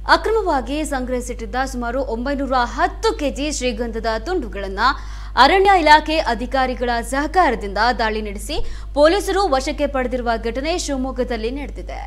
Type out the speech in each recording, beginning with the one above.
ಅಕ್ರಮವಾಗಿ ಸಂಗ್ರಹಿಸಿಟ್ಟಿದ್ದ ಸುಮಾರು ಒಂಬೈನೂರ ಹತ್ತು ಕೆಜಿ ಶ್ರೀಗಂಧದ ತುಂಡುಗಳನ್ನು ಅರಣ್ಯ ಇಲಾಖೆ ಅಧಿಕಾರಿಗಳ ಸಹಕಾರದಿಂದ ದಾಳಿ ನಡೆಸಿ ಪೊಲೀಸರು ವಶಕ್ಕೆ ಪಡೆದಿರುವ ಘಟನೆ ಶಿವಮೊಗ್ಗದಲ್ಲಿ ನಡೆದಿದೆ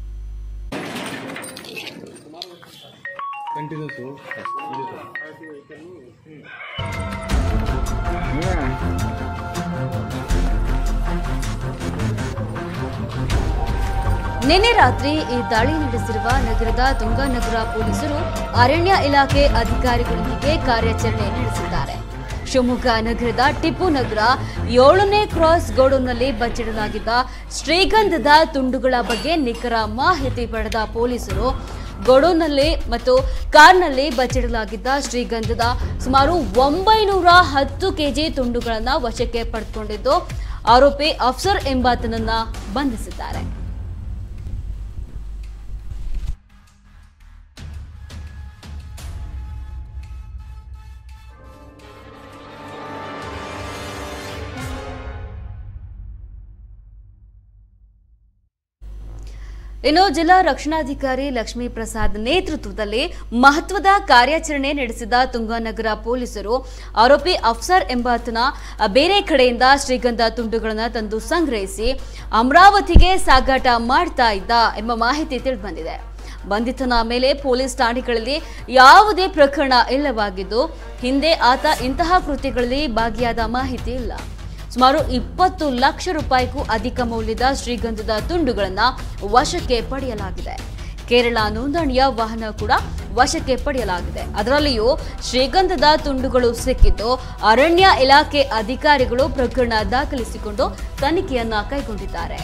ನಿನ್ನೆ ರಾತ್ರಿ ಈ ದಾಳಿ ನಡೆಸಿರುವ ನಗರದ ತುಂಗಾನಗರ ಪೊಲೀಸರು ಅರಣ್ಯ ಇಲಾಖೆ ಅಧಿಕಾರಿಗಳೊಂದಿಗೆ ಕಾರ್ಯಾಚರಣೆ ನಡೆಸಿದ್ದಾರೆ ಶಿವಮೊಗ್ಗ ನಗರದ ಟಿಪ್ಪು ನಗರ ಏಳನೇ ಕ್ರಾಸ್ ಗೋಡೌನ್ನಲ್ಲಿ ಬಚ್ಚಿಡಲಾಗಿದ್ದ ಶ್ರೀಗಂಧದ ತುಂಡುಗಳ ಬಗ್ಗೆ ನಿಖರ ಮಾಹಿತಿ ಪಡೆದ ಪೊಲೀಸರು ಗೋಡೌನ್ನಲ್ಲಿ ಮತ್ತು ಕಾರ್ನಲ್ಲಿ ಬಚ್ಚಿಡಲಾಗಿದ್ದ ಶ್ರೀಗಂಧದ ಸುಮಾರು ಒಂಬೈನೂರ ಹತ್ತು ಕೆಜಿ ತುಂಡುಗಳನ್ನು ವಶಕ್ಕೆ ಪಡೆದುಕೊಂಡಿದ್ದು ಆರೋಪಿ ಅಫ್ಸರ್ ಎಂಬಾತನನ್ನ ಬಂಧಿಸಿದ್ದಾರೆ ಇನ್ನು ಜಿಲ್ಲಾ ರಕ್ಷಣಾಧಿಕಾರಿ ಲಕ್ಷ್ಮೀ ಪ್ರಸಾದ್ ನೇತೃತ್ವದಲ್ಲಿ ಮಹತ್ವದ ಕಾರ್ಯಾಚರಣೆ ನಡೆಸಿದ ತುಂಗಾನಗರ ಪೊಲೀಸರು ಆರೋಪಿ ಅಫ್ಸರ್ ಎಂಬಾತನ ಬೇರೆ ಕಡೆಯಿಂದ ಶ್ರೀಗಂಧ ತುಂಡುಗಳನ್ನು ತಂದು ಸಂಗ್ರಹಿಸಿ ಅಮರಾವತಿಗೆ ಸಾಗಾಟ ಮಾಡ್ತಾ ಇದ್ದ ಎಂಬ ಮಾಹಿತಿ ತಿಳಿದುಬಂದಿದೆ ಬಂಧಿತನ ಮೇಲೆ ಪೊಲೀಸ್ ಠಾಣೆಗಳಲ್ಲಿ ಯಾವುದೇ ಪ್ರಕರಣ ಇಲ್ಲವಾಗಿದ್ದು ಹಿಂದೆ ಆತ ಇಂತಹ ಕೃತ್ಯಗಳಲ್ಲಿ ಭಾಗಿಯಾದ ಮಾಹಿತಿ ಇಲ್ಲ ಸುಮಾರು ಇಪ್ಪತ್ತು ಲಕ್ಷ ರೂಪಾಯಿಗೂ ಅಧಿಕ ಮೌಲ್ಯದ ಶ್ರೀಗಂಧದ ತುಂಡುಗಳನ್ನು ವಶಕ್ಕೆ ಪಡೆಯಲಾಗಿದೆ ಕೇರಳ ನೋಂದಣಿಯ ವಾಹನ ಕೂಡ ವಶಕ್ಕೆ ಪಡೆಯಲಾಗಿದೆ ಅದರಲ್ಲಿಯೂ ಶ್ರೀಗಂಧದ ತುಂಡುಗಳು ಸಿಕ್ಕಿದ್ದು ಅರಣ್ಯ ಇಲಾಖೆ ಅಧಿಕಾರಿಗಳು ಪ್ರಕರಣ ದಾಖಲಿಸಿಕೊಂಡು ತನಿಖೆಯನ್ನ ಕೈಗೊಂಡಿದ್ದಾರೆ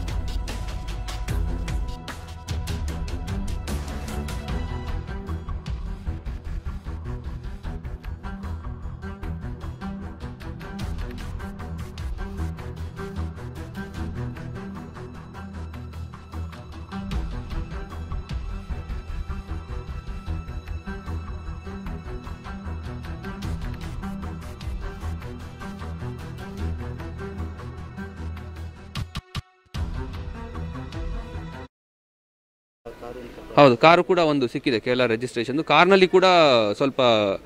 ಹೌದು ಕಾರು ಕೂಡ ಒಂದು ಸಿಕ್ಕಿದೆ ಕೇರಳ ರಿಜಿಸ್ಟ್ರೇಷನ್ ಕಾರ್ನಲ್ಲಿ ಕೂಡ ಸ್ವಲ್ಪ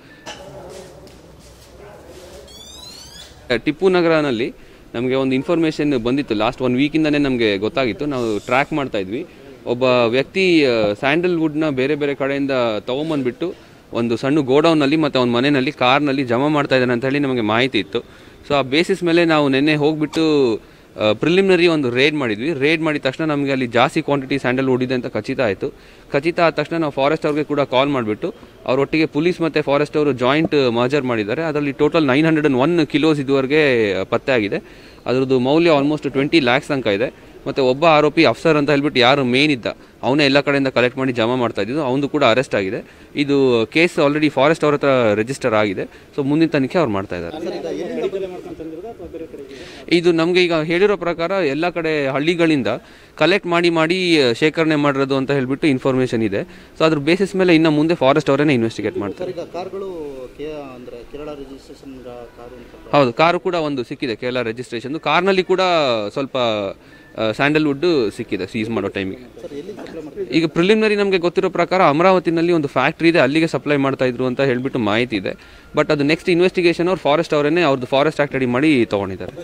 ಟಿಪ್ಪು ನಗರನಲ್ಲಿ ನಮಗೆ ಒಂದು ಇನ್ಫಾರ್ಮೇಷನ್ ಬಂದಿತ್ತು ಲಾಸ್ಟ್ ಒನ್ ವೀಕಿಂದನೇ ನಮಗೆ ಗೊತ್ತಾಗಿತ್ತು ನಾವು ಟ್ರ್ಯಾಕ್ ಮಾಡ್ತಾ ಇದ್ವಿ ಒಬ್ಬ ವ್ಯಕ್ತಿ ಸ್ಯಾಂಡಲ್ವುಡ್ನ ಬೇರೆ ಬೇರೆ ಕಡೆಯಿಂದ ತೊಗೊಂಬಂದ್ಬಿಟ್ಟು ಒಂದು ಸಣ್ಣ ಗೋಡೌನಲ್ಲಿ ಮತ್ತು ಅವನ ಮನೆಯಲ್ಲಿ ಕಾರ್ನಲ್ಲಿ ಜಮಾ ಮಾಡ್ತಾ ಇದ್ದಾನೆ ಅಂತ ಹೇಳಿ ನಮಗೆ ಮಾಹಿತಿ ಇತ್ತು ಸೊ ಆ ಬೇಸಿಸ್ ಮೇಲೆ ನಾವು ನಿನ್ನೆ ಹೋಗ್ಬಿಟ್ಟು ಪ್ರಿಲಿಮಿನರಿ ಒಂದು ರೇಡ್ ಮಾಡಿದ್ವಿ ರೇಡ್ ಮಾಡಿದ ತಕ್ಷಣ ನಮಗೆ ಅಲ್ಲಿ ಜಾಸ್ತಿ ಕ್ವಾಂಟಿಟಿ ಸ್ಯಾಂಡಲ್ವುಡ್ ಇದೆ ಅಂತ ಖಚಿತ ಆಯಿತು ಖಚಿತ ಆದ ತಕ್ಷಣ ನಾವು ಫಾರೆಸ್ಟ್ ಅವ್ರಿಗೆ ಕೂಡ ಕಾಲ್ ಮಾಡಿಬಿಟ್ಟು ಅವರೊಟ್ಟಿಗೆ ಪೊಲೀಸ್ ಮತ್ತು ಫಾರೆಸ್ಟ್ ಅವರು ಜಾಯಿಂಟ್ ಮರ್ಜರ್ ಮಾಡಿದ್ದಾರೆ ಅದರಲ್ಲಿ total nine hundred and one kilos ಇದುವರೆಗೆ ಪತ್ತೆ ಆಗಿದೆ ಅದರದ್ದು ಮೌಲ್ಯ ಆಲ್ಮೋಸ್ಟ್ ಟ್ವೆಂಟಿ ಲ್ಯಾಕ್ಸ್ ತನಕ ಇದೆ ಮತ್ತು ಒಬ್ಬ ಆರೋಪಿ ಅಫ್ಸರ್ ಅಂತ ಹೇಳ್ಬಿಟ್ಟು ಯಾರು ಮೇನ್ ಇದ್ದ ಅವನೇ ಎಲ್ಲ ಕಡೆಯಿಂದ ಕಲೆಕ್ಟ್ ಮಾಡಿ ಜಮಾ ಮಾಡ್ತಾ ಇದ್ದಿದ್ದು ಅವನು ಕೂಡ ಅರೆಸ್ಟ್ ಆಗಿದೆ ಇದು ಕೇಸ್ ಆಲ್ರೆಡಿ ಫಾರೆಸ್ಟ್ ಅವ್ರ ಹತ್ರ ರಿಜಿಸ್ಟರ್ ಆಗಿದೆ ಸೊ ಮುಂದಿನ ತನಿಖೆ ಅವ್ರು ಮಾಡ್ತಾ ಇದ್ದಾರೆ ಇದು ನಮಗೆ ಈಗ ಹೇಳಿರೋ ಪ್ರಕಾರ ಎಲ್ಲ ಕಡೆ ಹಳ್ಳಿಗಳಿಂದ ಕಲೆಕ್ಟ್ ಮಾಡಿ ಮಾಡಿ ಶೇಖರಣೆ ಮಾಡಿರೋದು ಅಂತ ಹೇಳ್ಬಿಟ್ಟು ಇನ್ಫಾರ್ಮೇಷನ್ ಇದೆ ಸೊ ಅದ್ರ ಬೇಸಿಸ್ ಮೇಲೆ ಇನ್ನು ಮುಂದೆ ಫಾರೆಸ್ಟ್ ಅವರೇನೆ ಇನ್ವೆಸ್ಟಿಗೇಟ್ ಮಾಡ್ತಾರೆ ಈಗ ಕಾರ್ಗಳು ಕೆ ಅಂದರೆ ಕೇರಳ ರಿಜಿಸ್ಟ್ರೇಷನ್ ಕಾರು ಅಂತ ಹೌದು ಕಾರು ಕೂಡ ಒಂದು ಸಿಕ್ಕಿದೆ ಕೇರಳ ರಿಜಿಸ್ಟ್ರೇಷನ್ ಕಾರ್ನಲ್ಲಿ ಕೂಡ ಸ್ವಲ್ಪ ಸ್ಯಾಂಡಲ್ವುಡ್ ಸಿಕ್ಕಿದೆ ಸೀಸ್ ಮಾಡೋ ಟೈಮಿಗೆ ಸರ್ ಎಲ್ಲಿ ಸಪ್ಲೈ ಮಾಡ್ತೀವಿ ಈಗ ಪ್ರಿಲಿಮಿನರಿ ನಮಗೆ ಗೊತ್ತಿರೋ ಪ್ರಕಾರ ಅಮರಾವತಿನಲ್ಲಿ ಒಂದು ಫ್ಯಾಕ್ಟ್ರಿ ಇದೆ ಅಲ್ಲಿಗೆ ಸಪ್ಲೈ ಮಾಡ್ತಾ ಇದ್ರು ಅಂತ ಹೇಳ್ಬಿಟ್ಟು ಮಾಹಿತಿ ಇದೆ ಬಟ್ ಅದು ನೆಕ್ಸ್ಟ್ ಇನ್ವೆಸ್ಟಿಗೇಷನ್ ಅವ್ರು ಫಾರೆಸ್ಟ್ ಅವರೇನೆ ಅವ್ರದ್ದು ಫಾರೆಸ್ಟ್ ಆಕ್ಟ್ ಅಡಿ ಮಾಡಿ ತಗೊಂಡಿದ್ದಾರೆ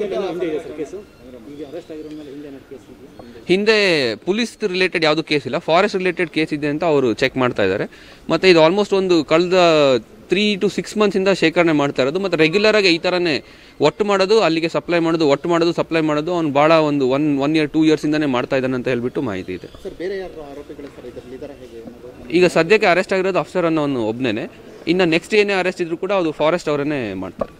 ಹಿಂದೆ ಪೊಲೀಸ್ ರಿಲೇಟೆಡ್ ಯಾವುದು ಕೇಸ್ ಇಲ್ಲ ಫಾರೆಸ್ಟ್ ರಿಲೇಟೆಡ್ ಕೇಸ್ ಇದೆ ಅಂತ ಅವರು ಚೆಕ್ ಮಾಡ್ತಾ ಇದ್ದಾರೆ ಮತ್ತೆ ಇದು ಆಲ್ಮೋಸ್ಟ್ ಒಂದು ಕಳೆದ ತ್ರೀ ಟು ಸಿಕ್ಸ್ ಮಂತ್ಸಿಂದ ಶೇಖರಣೆ ಮಾಡ್ತಾ ಇರೋದು ಮತ್ತು ರೆಗ್ಯುಲರ್ ಆಗಿ ಈ ಥರನೇ ಒಟ್ಟು ಮಾಡೋದು ಅಲ್ಲಿಗೆ ಸಪ್ಲೈ ಮಾಡೋದು ಒಟ್ಟು ಮಾಡೋದು ಸಪ್ಲೈ ಮಾಡೋದು ಅವ್ನು ಭಾಳ ಒಂದು ಒನ್ ಒನ್ ಇಯರ್ ಟೂ ಇಯರ್ಸಿಂದನೇ ಮಾಡ್ತಾ ಇದ್ದಾನೆ ಅಂತ ಹೇಳ್ಬಿಟ್ಟು ಮಾಹಿತಿ ಇದೆ ಸರ್ ಬೇರೆ ಯಾರು ಆರೋಪಿಗಳು ಸರ್ ಇದರಲ್ಲಿ ಇದ್ದಾರೆ ಹೇಗೆ ಅನ್ನೋದು ಈಗ ಸದ್ಯಕ್ಕೆ ಅರೆಸ್ಟ್ ಆಗಿರೋದು ಅಫ್ಸರ್ ಅನ್ನೋ ಒಂದು ಒಬ್ಬನೇ ಇನ್ನು ನೆಕ್ಸ್ಟ್ ಏನೇ ಅರೆಸ್ಟ್ ಇದ್ರು ಕೂಡ ಅದು ಫಾರೆಸ್ಟ್ ಅವರನ್ನೇ ಮಾಡ್ತಾರೆ